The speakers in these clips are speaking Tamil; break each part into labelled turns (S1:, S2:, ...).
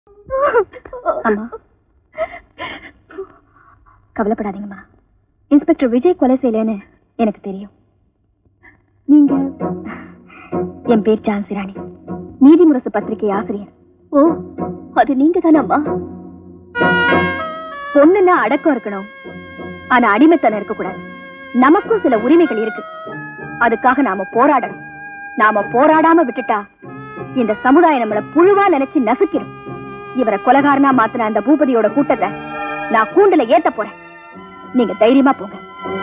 S1: அம்மா கவலைப்படாதீங்கம்மா இன்ஸ்பெக்டர் விஜய் கொலை செய்யலன்னு எனக்கு தெரியும் நீங்க என் பேர் ஜான்சி ராணி நீதிமுரசு பத்திரிகை ஆசிரியர் ஓ அது நீங்க தானம்மா பொண்ணுன்னா அடக்கம் இருக்கணும் ஆனா அடிமைத்தனம் இருக்கக்கூடாது நமக்கும் சில உரிமைகள் இருக்கு அதுக்காக நாம போராடணும் நாம போராடாம விட்டுட்டா இந்த சமுதாயம் நம்மள புழுவா நினைச்சு நசுக்கிடும் இவரை கொலகாரனா மாத்தின அந்த பூபதியோட கூட்டத்தை நான் கூண்டுல ஏத்த போறேன் நீங்க தைரியமா போங்க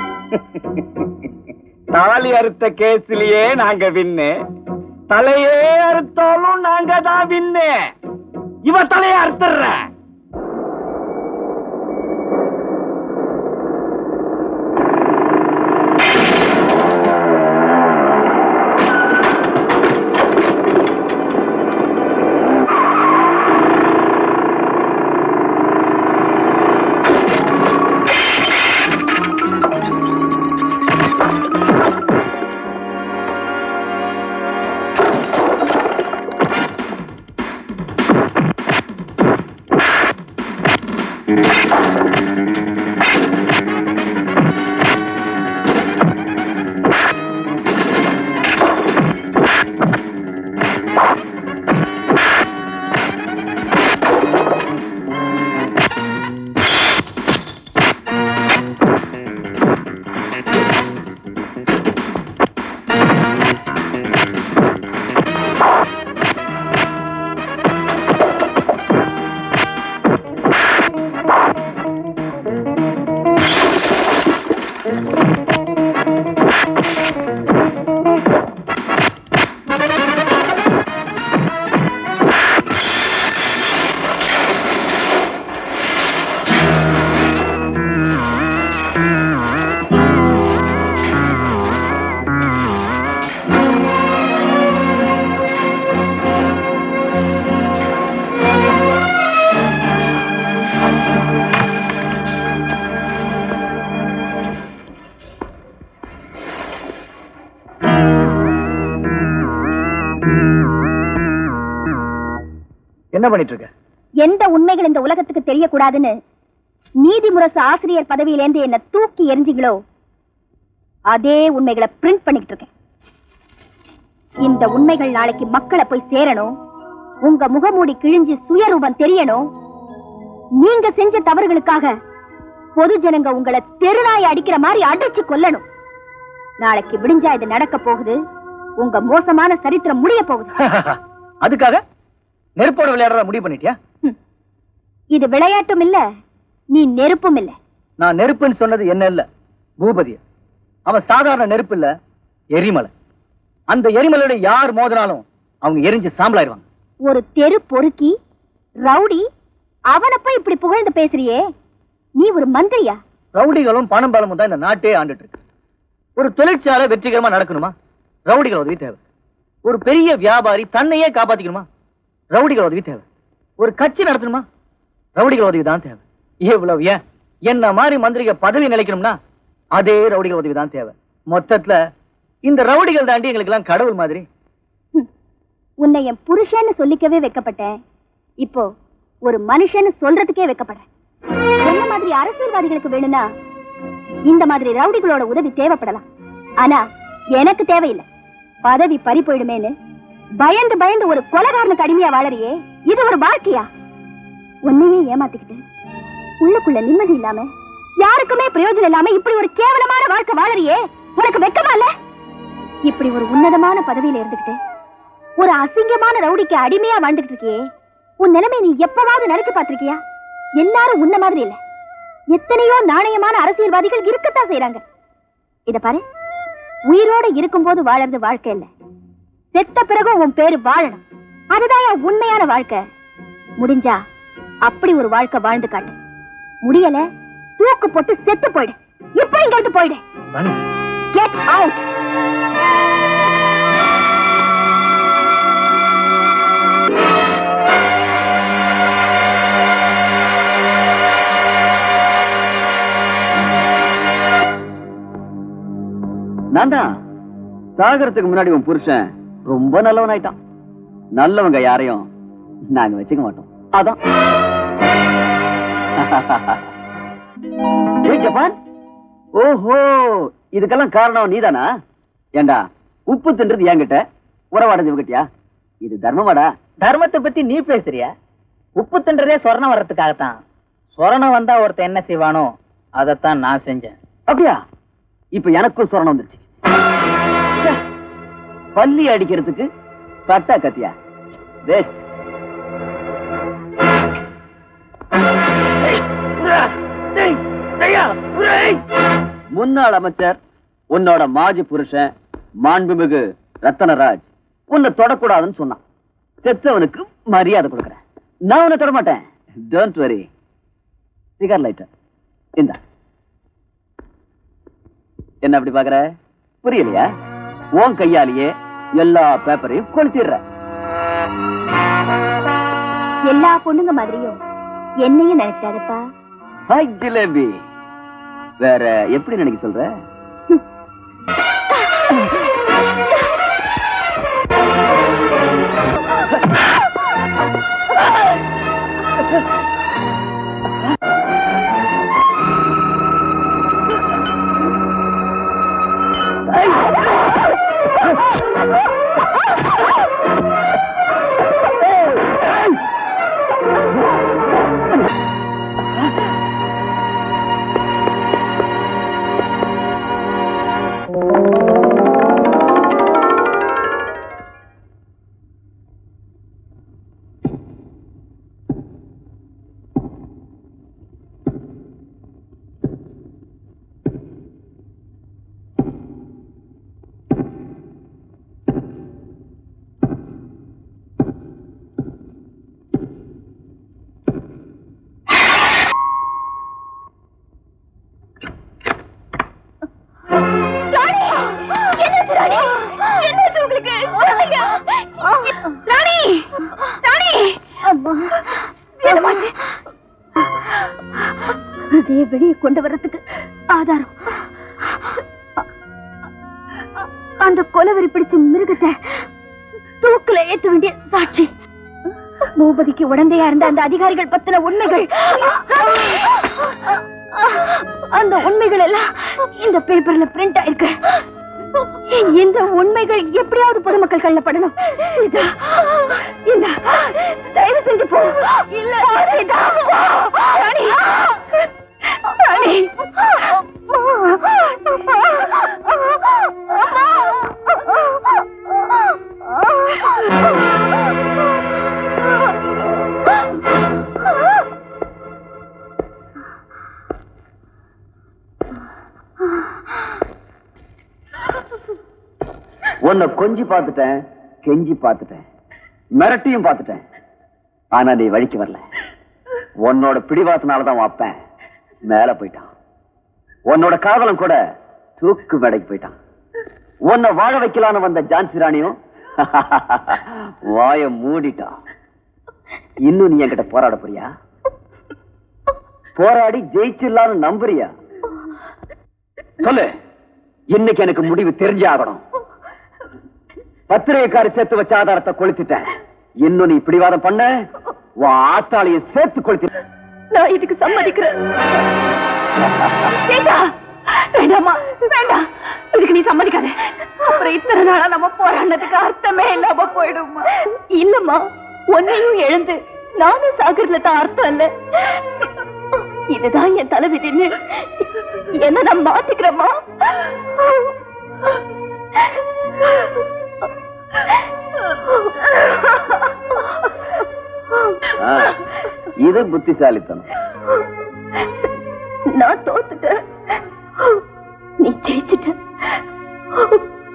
S2: தாலி அறுத்த கேஸ்லயே நாங்க வின்னு தலையே அறுத்தாலும் நாங்க தான் வின்னு இவ தலைய அறுத்துற
S3: என்ன பண்ணிட்டு இருக்க
S1: எந்த உண்மைகள் இந்த உலகத்துக்கு தெரியக்கூடாதுன்னு நீதிமுரசு ஆசிரியர் பதவியிலேருந்து என்ன தூக்கி எரிஞ்சிங்களோ அதே உண்மைகளை பிரிண்ட் பண்ணிக்கிட்டு இருக்கேன் இந்த உண்மைகள் நாளைக்கு மக்களை போய் சேரணும் உங்க முகமூடி கிழிஞ்சு சுயரூபம் தெரியணும் நீங்க செஞ்ச தவறுகளுக்காக பொது ஜனங்க உங்களை தெருநாய் அடிக்கிற மாதிரி அடிச்சு கொல்லணும் நாளைக்கு விடிஞ்சா இது நடக்க போகுது உங்க மோசமான சரித்திரம் முடிய போகுது
S3: அதுக்காக நெருப்போட விளையாடுறத முடிவு பண்ணிட்டியா
S1: ஹம். இது விளையாட்டும் இல்ல நீ நெருப்பும் இல்ல
S3: நான் நெருப்புன்னு சொன்னது என்ன இல்ல பூபதிய அவன் சாதாரண நெருப்பு இல்ல எரிமலை அந்த எரிமலையோட யார் மோதினாலும் அவங்க எரிஞ்சு சாம்பலாயிருவாங்க
S1: ஒரு தெரு பொறுக்கி ரவுடி அவனை போய் இப்படி புகழ்ந்து பேசுறியே நீ ஒரு மந்திரியா
S3: ரவுடிகளும் பணம் பலமும் தான் இந்த நாட்டே ஆண்டுட்டு இருக்கு ஒரு தொழிற்சாலை வெற்றிகரமா நடக்கணுமா ரவுடிகள் உதவி தேவை ஒரு பெரிய வியாபாரி தன்னையே காப்பாத்திக்கணுமா ரவுடிகள் உதவி தேவை ஒரு கட்சி நடத்தணுமா ரவுடிகள் உதவி தான் தேவை இவ்வளவு ஏன் என்ன மாதிரி மந்திரிக பதவி நிலைக்கணும்னா அதே ரவுடிகள் உதவி தான் தேவை மொத்தத்துல இந்த ரவுடிகள் தாண்டி எங்களுக்கு எல்லாம் கடவுள் மாதிரி
S1: ஹம். உன்னை என் புருஷன்னு சொல்லிக்கவே வைக்கப்பட்டேன் இப்போ ஒரு மனுஷன்னு சொல்றதுக்கே வைக்கப்படுறேன் என்ன மாதிரி அரசியல்வாதிகளுக்கு வேணும்னா இந்த மாதிரி ரவுடிகளோட உதவி தேவைப்படலாம் ஆனா எனக்கு தேவையில்லை பதவி பறி போயிடுமேன்னு பயந்து பயந்து ஒரு கொலகாரனுக்கு அடிமையா வாழறியே இது ஒரு வாழ்க்கையா உன்னையே ஏமாத்திக்கிட்டு உள்ளுக்குள்ள நிம்மதி இல்லாம யாருக்குமே பிரயோஜனம் இல்லாம இப்படி ஒரு கேவலமான வாழ்க்கை வாழறியே உனக்கு வெக்கமா இல்ல இப்படி ஒரு உன்னதமான பதவியில இருந்துகிட்டு ஒரு அசிங்கமான ரவுடிக்கு அடிமையா வாழ்ந்துகிட்டு இருக்கியே உன் நிலைமை நீ எப்பவாவது நினைச்சு பார்த்திருக்கியா எல்லாரும் உன்ன மாதிரி இல்ல எத்தனையோ நாணயமான அரசியல்வாதிகள் இருக்கத்தான் செய்றாங்க இத பாரு உயிரோட இருக்கும்போது வாழறது வாழ்க்கை இல்ல செத்த பிறகு உன் பேரு வாழணும் அதுதான் என் உண்மையான வாழ்க்கை முடிஞ்சா அப்படி ஒரு வாழ்க்கை வாழ்ந்து காட்டு முடியல தூக்கு போட்டு செத்து போயிடு இப்ப இங்க இருந்து போயிடு
S3: தானே?
S1: கெட் அவுட்
S4: நான் தான் சாகரத்துக்கு முன்னாடி உன் புருஷன் ரொம்ப நல்லவன் ஆயிட்டான் நல்லவங்க யாரையும் நாங்க வச்சுக்க மாட்டோம் அதான் ஏய் ஜப்பான் ஓஹோ இதுக்கெல்லாம் காரணம் நீதானா ஏண்டா உப்பு தின்றது என்கிட்ட உறவாடது இவகிட்டயா இது தர்மமாடா
S3: தர்மத்தை பத்தி நீ பேசுறியா உப்பு தின்றதே சொரணம் வர்றதுக்காகத்தான் சொரணம் வந்தா ஒருத்தன் என்ன செய்வானோ அதைத்தான் நான் செஞ்சேன்
S4: அப்படியா இப்ப எனக்கும் சொரணம் வந்துருச்சு ச்சே, பல்லி அடிக்கிறதுக்கு கட்டா கத்தியா வேஸ்ட் முன்னாள் அமைச்சர் உன்னோட மாஜி புருஷன் மாண்புமிகு ரத்தனராஜ் உன்னை தொடக்கூடாதுன்னு சொன்னான் செத்தவனுக்கு மரியாதை கொடுக்கறேன் நான் உன்னை தொட மாட்டேன் டோன்ட் வரி சிகர் லைட்டர் இந்தா என்ன அப்படி பாக்குற புரியலையா உன் கையாலேயே எல்லா பேப்பரையும் கொளுத்திடுற
S1: எல்லா பொண்ணுங்க மாதிரியும் என்னையும் நினைச்சாருப்பா
S4: ஹாய் ஜிலேபி வேற எப்படி நினைக்க சொல்ற
S1: விஜய வெளியே கொண்டு வர்றதுக்கு ஆதாரம் அந்த கொலவெறி பிடிச்ச மிருகத்தை தூக்குல ஏத்த வேண்டிய சாட்சி பூபதிக்கு உடந்தையா இருந்த அந்த அதிகாரிகள் பத்தின உண்மைகள் அந்த உண்மைகள் எல்லாம் இந்த பேப்பர்ல பிரிண்ட் ஆயிருக்கு இந்த உண்மைகள் எப்படியாவது பொதுமக்கள் கண்ணில் படணும் இதா, இந்தா, தயவு செஞ்சு போ இல்ல இதா, ராணி, ராணி.
S4: உன்னை கொஞ்சி பார்த்துட்டேன் கெஞ்சி பார்த்துட்டேன் மிரட்டியும் பார்த்துட்டேன் ஆனா நீ வழிக்கு வரல உன்னோட பிடிவாசனாலதான் வாப்பேன் மேல போயிட்டான் உன்னோட காதலம் கூட தூக்கு மேடைக்கு போயிட்டான் உன்னை வாழ வைக்கலான்னு வந்த ஜான்சி ராணியும் வாய மூடிட்டான் இன்னும் நீ என்கிட்ட போராட போறியா போராடி ஜெயிச்சிடலான்னு நம்புறியா சொல்லு இன்னைக்கு எனக்கு முடிவு தெரிஞ்சே ஆகணும் பத்திரிகைக்காரி சேர்த்து வச்ச ஆதாரத்தை கொளுத்திட்டேன் இன்னும் நீ பிடிவாதம் பண்ண உன் ஆத்தாளைய சேர்த்து கொளுத்தி
S1: நான் இதுக்கு சம்மதிக்கிறேன் சீதா, வேண்டாம்மா வேண்டாம் இதுக்கு நீ சம்மதிக்காத அப்புறம் இத்தனை நாளா நம்ம போராடினதுக்கு அர்த்தமே இல்லாம போயிடுமா இல்லம்மா உன்னையும் எழுந்து நானும் சாகர்ல தான் அர்த்தம் இல்ல இதுதான் என் தலைவிதின்னு என்ன நான் மாத்திக்கிறேம்மா
S4: ஆ, இது புத்திசாலித்தனம்
S1: நான் தோத்துட்டேன்